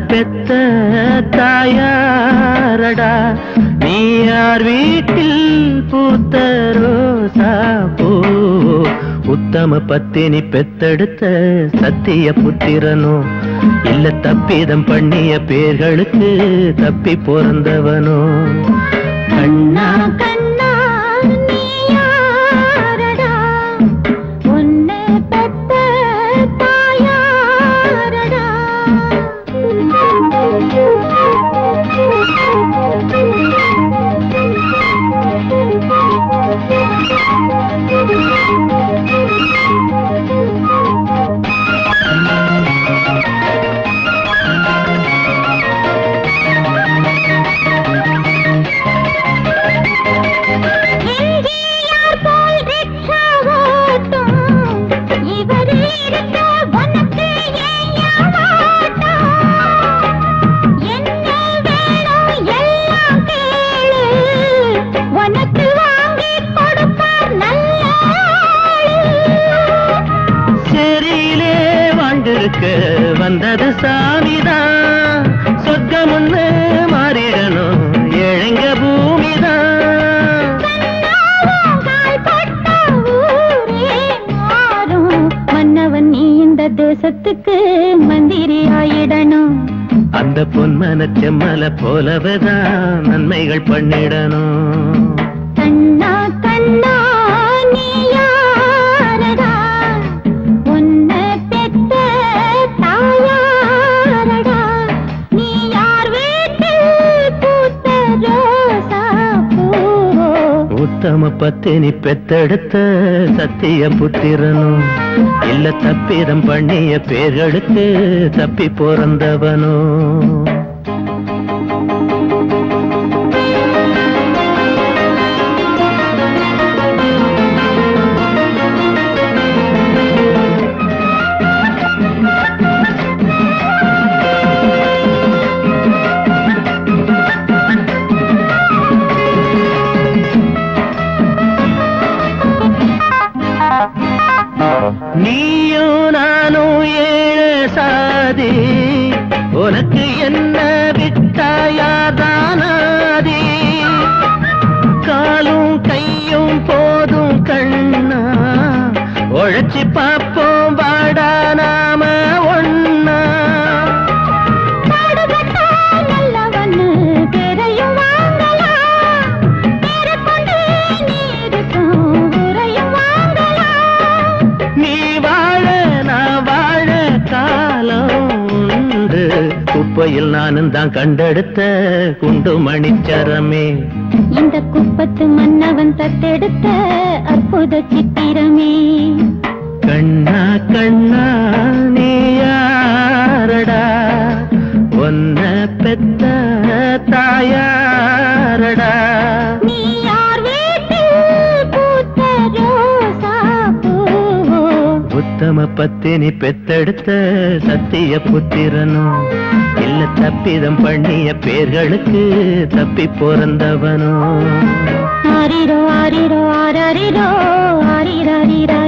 பெத்த தாயாரடா நீ யார் வீட்டில் பூத்த ரோசா பூ உத்தம பத்தினி பெத்தெடுத்த சத்திய புத்திரனோ இல்ல தப்பிதம் பண்ணிய பேர்களுக்கு தப்பி பிறந்தவனோ கண்ணா கண்ணா நீ யாரடா உன்னை பெத்த தாயாரடா எம்ஜிஆர் போல் ரிக்ஷா ஓட்டும் இவர் இருக்க உனக்கு ஏன் ஏமாட்டம்? என்ன வேணும் எல்லாம் கேளு உனக்கு வாங்கி கொடுப்பார் நல்ல ஆளு. சேரியிலே வாழ்ந்திருக்க வந்தது சாமிதான் சொர்க்கம் ஒண்ணு மாறிடணும் ஏழைங்க பூமிதான் கண்ணாவும் கால்பட்ட ஊரே மாறும். மன்னவன் நீ இந்த தேசத்துக்கு மந்திரி ஆயிடணும் அந்த பொன்மன செம்மல போலவேதான் நன்மைகள் பண்ணிடணும் கண்ணா கண்ணா நீ யாரடா உன்னை பெத்த தாயாரடா நீ யார் வீட்டில் பூத்த ரோசா பூவோ உத்தம பத்தினி பெத்தெடுத்த சத்திய புத்திரனும் இல்ல தப்பிதம் பண்ணிய பேர்களுக்கு தப்பி பிறந்தவனோ நீயும் நானும் ஏழு சாதி உனக்கு என்ன விட்டாயாதானாதி காலும் கையும் போதும் கண்ணா உழைச்சி பார்ப்போம் வாடா நாம ஒண்ணா பாடுபட்டா நல்லவன்னு பேரையும் வாங்கலாம். பேரைக் கொண்டு நீருக்கும் ஊரையும் வாங்கலாம். நீ வாழ நான் வாழ காலம் உண்டு குப்பையில் நானும் தான் கண்டெடுத்த குண்டு மணிச்சரமே இந்த குப்பத்து மன்னவன் தத்தெடுத்த அற்புத சித்திரமே கண்ணா கண்ணா நீ யாரடா ஒன்ன பெத்த தாயாரடா நீ யார் வீட்டில் பூத்த ரோசா பூவோ உத்தம பத்தினி பெத்தெடுத்த சத்திய புத்திரனும் இல்ல தப்பிதம் பண்ணிய பேர்களுக்கு தப்பி பிறந்தவனோ ஆரிரோ ஆரிரோ ஆராரிரோ ஆரிராரிரா